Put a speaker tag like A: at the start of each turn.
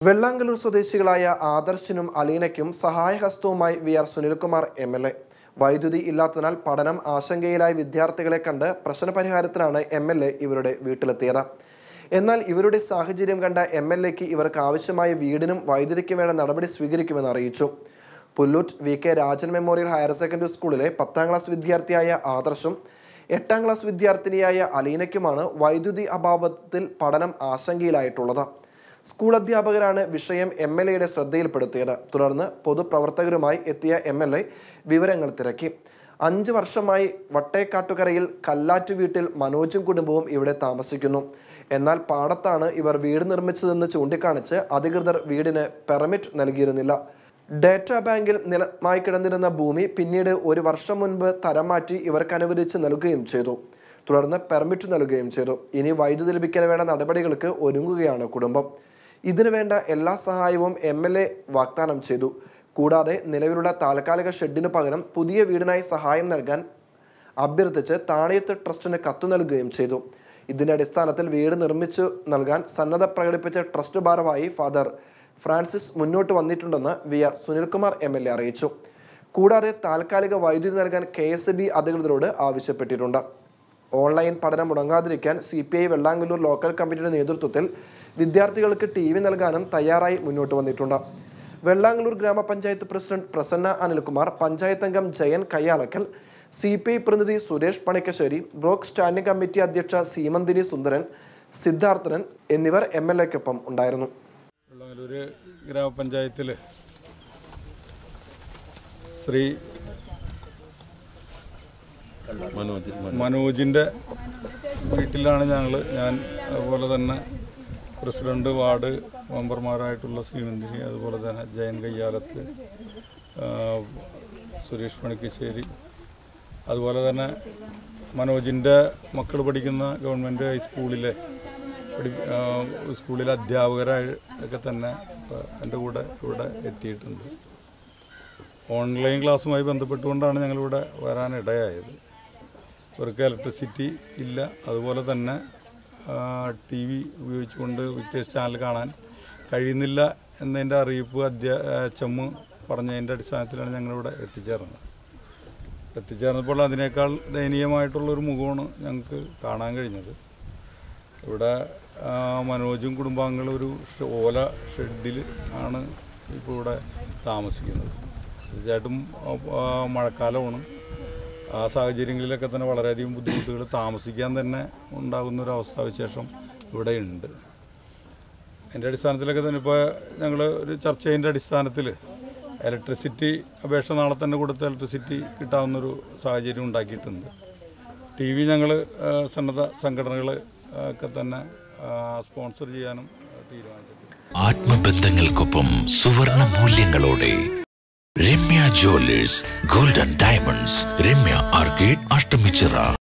A: വെള്ളാങ്കല്ലൂർ സ്വദേശികളായ ആദർശിനും അലീനയ്ക്കും സഹായഹസ്തവുമായി V R Sunilkumar M L A വൈദ്യുതി ഇല്ലാത്തതിനാൽ പഠനം ആശങ്കയിലായ വിദ്യാർത്ഥികളെ കണ്ട് പ്രശ്നപരിഹാരത്തിനാണ് എം എൽ എ ഇവരുടെ വീട്ടിലെത്തിയത് എന്നാൽ ഇവരുടെ സാഹചര്യം കണ്ട എം എൽ എക്ക് ഇവർക്ക് ആവശ്യമായ വീടിനും വൈദ്യുതിക്കും വേണ്ട നടപടി സ്വീകരിക്കുമെന്ന് അറിയിച്ചു Pullut V K Rajan memorial higher secondary സ്കൂളിലെ പത്താം ക്ലാസ് വിദ്യാർത്ഥിയായ ആദർശും എട്ടാം ക്ലാസ് വിദ്യാർത്ഥിനിയായ അലീനയ്ക്കുമാണ് വൈദ്യുതി അഭാവത്തിൽ പഠനം ആശങ്കയിലായിട്ടുള്ളത് സ്കൂൾ അധ്യാപകരാണ് വിഷയം എം എൽ എയുടെ ശ്രദ്ധയിൽപ്പെടുത്തിയത് തുടർന്ന് പൊതുപ്രവർത്തകരുമായി എത്തിയ എം എൽ എ വിവരങ്ങൾ തിരക്കി അഞ്ച് വർഷമായി വട്ടേക്കാട്ടുകരയിൽ കല്ലാറ്റു വീട്ടിൽ മനോജും കുടുംബവും ഇവിടെ താമസിക്കുന്നു എന്നാൽ പാടത്താണ് ഇവർ വീട് നിർമ്മിച്ചതെന്ന് ചൂണ്ടിക്കാണിച്ച് അധികൃതർ വീടിന് പെർമിറ്റ് നൽകിയിരുന്നില്ല ഡേറ്റാ ബാങ്കിൽ നിലമായി കിടന്നിരുന്ന ഭൂമി പിന്നീട് ഒരു വർഷം മുൻപ് തരം മാറ്റി ഇവർക്ക് അനുവദിച്ച് നൽകുകയും ചെയ്തു തുടർന്ന് പെർമിറ്റ് നൽകുകയും ചെയ്തു ഇനി വൈദ്യുതി ലഭിക്കാൻ വേണ്ട നടപടികൾക്ക് ഒരുങ്ങുകയാണ് കുടുംബം ഇതിനു വേണ്ട എല്ലാ സഹായവും എം എൽ എ വാഗ്ദാനം ചെയ്തു കൂടാതെ നിലവിലുള്ള താൽക്കാലിക ഷെഡിനു പകരം പുതിയ വീടിനായി സഹായം നൽകാൻ അഭ്യർത്ഥിച്ച് താണയത്ത് ട്രസ്റ്റിന് കത്ത് നൽകുകയും ചെയ്തു ഇതിന്റെ അടിസ്ഥാനത്തിൽ വീട് നിർമ്മിച്ചു നൽകാൻ സന്നദ്ധ പ്രകടിപ്പിച്ച ട്രസ്റ്റ് ഭാരവാഹി ഫാദർ ഫ്രാൻസിസ് മുന്നോട്ട് വന്നിട്ടുണ്ടെന്ന് V R Sunilkumar M L A അറിയിച്ചു കൂടാതെ താൽക്കാലിക വൈദ്യുതി നൽകാൻ കെ എസ് ബി അധികൃതരോട് ആവശ്യപ്പെട്ടിട്ടുണ്ട് ഓൺലൈൻ പഠനം മുടങ്ങാതിരിക്കാൻ C P I Vellangallur local കമ്മിറ്റിയുടെ നേതൃത്വത്തിൽ വിദ്യാർത്ഥികൾക്ക് ടി വി നൽകാനും തയ്യാറായി മുന്നോട്ട് വന്നിട്ടുണ്ട് വെള്ളാങ്കല്ലൂർ ഗ്രാമപഞ്ചായത്ത് പ്രസിഡന്റ് പ്രസന്ന അനിൽകുമാർ പഞ്ചായത്ത് അംഗം Jayan Kayyalakkal C P I പ്രതിനിധി Suresh Panikkasseri block standing committee അധ്യക്ഷ സീമന്തിനി സുന്ദരൻ സിദ്ധാർത്ഥനൻ എന്നിവർ എം എൽ എക്കൊപ്പം ഉണ്ടായിരുന്നു
B: വെള്ളങ്ങലൂര് ഗ്രാമപഞ്ചായത്തിൽ ശ്രീ
C: മനോജ്
B: മനോജിൻ്റെ വീട്ടിലാണ് ഞങ്ങൾ ഞാൻ അതുപോലെ തന്നെ പ്രസിഡന്റ് വാർഡ് മെമ്പർമാരായിട്ടുള്ള ശ്രീനന്ദിനി അതുപോലെ തന്നെ ജയൻ കയ്യാലത്ത് ആ, സുരേഷ് പണിക്കശ്ശേരി അതുപോലെ തന്നെ മനോജിൻ്റെ മക്കൾ പഠിക്കുന്ന ഗവൺമെൻറ് ഹൈസ്കൂളിലെ പഠി ആ, സ്കൂളിലെ അധ്യാപകരായി ഒക്കെ തന്നെ ഇപ്പം എൻ്റെ കൂടെ ഇവിടെ എത്തിയിട്ടുണ്ട് ഓൺലൈൻ ക്ലാസ്സുമായി ബന്ധപ്പെട്ടുകൊണ്ടാണ് ഞങ്ങളിവിടെ വരാനിടയായത് ഇവർക്ക് ഇലക്ട്രിസിറ്റി ഇല്ല അതുപോലെ തന്നെ ടി വി ഉപയോഗിച്ചുകൊണ്ട് വിക്ടേഴ്സ് ചാനൽ കാണാൻ കഴിയുന്നില്ല എന്നതിൻ്റെ അറിയിപ്പ് അധ്യാ ചെമ്മ് പറഞ്ഞതിൻ്റെ അടിസ്ഥാനത്തിലാണ് ഞങ്ങളിവിടെ എത്തിച്ചേർന്നത് എത്തിച്ചേർന്നപ്പോൾ അതിനേക്കാൾ ദയനീയമായിട്ടുള്ളൊരു മുഖമാണ് ഞങ്ങൾക്ക് കാണാൻ കഴിഞ്ഞത് ഇവിടെ ആ, മനോജും കുടുംബാംഗങ്ങളും ഒരു ഷ- ഓല ഷെഡിൽ ആണ് ഇപ്പോൾ ഇവിടെ താമസിക്കുന്നത് തീർച്ചയായിട്ടും ആ, ആ, മഴക്കാലമാണ് ആ സാഹചര്യങ്ങളിലൊക്കെ തന്നെ വളരെയധികം ബുദ്ധിമുട്ടുകൾ താമസിക്കാൻ തന്നെ ഉണ്ടാകുന്ന ഒരു അവസ്ഥാവിശേഷം ഇവിടെ ഉണ്ട് എൻ്റെ അടിസ്ഥാനത്തിലൊക്കെ തന്നെ ഇപ്പോൾ ഞങ്ങൾ ഒരു ചർച്ചയുടെ അടിസ്ഥാനത്തിൽ ഇലക്ട്രിസിറ്റി അപേക്ഷ നാളെ തന്നെ കൊടുത്ത് ഇലക്ട്രിസിറ്റി കിട്ടാവുന്നൊരു സാഹചര്യം ഉണ്ടാക്കിയിട്ടുണ്ട് ടി വി ഞങ്ങൾ സന്നദ്ധ സംഘടനകൾ ഒക്കെ തന്നെ ആ, സ്പോൺസർ ചെയ്യാനും ആ, തീരുമാനിച്ചിട്ടുണ്ട്
D: ആത്മബന്ധങ്ങൾക്കൊപ്പം സുവർണ മൂല്യങ്ങളോടെ Ramya jewellers golden diamonds Ramya arcade Ashtamichira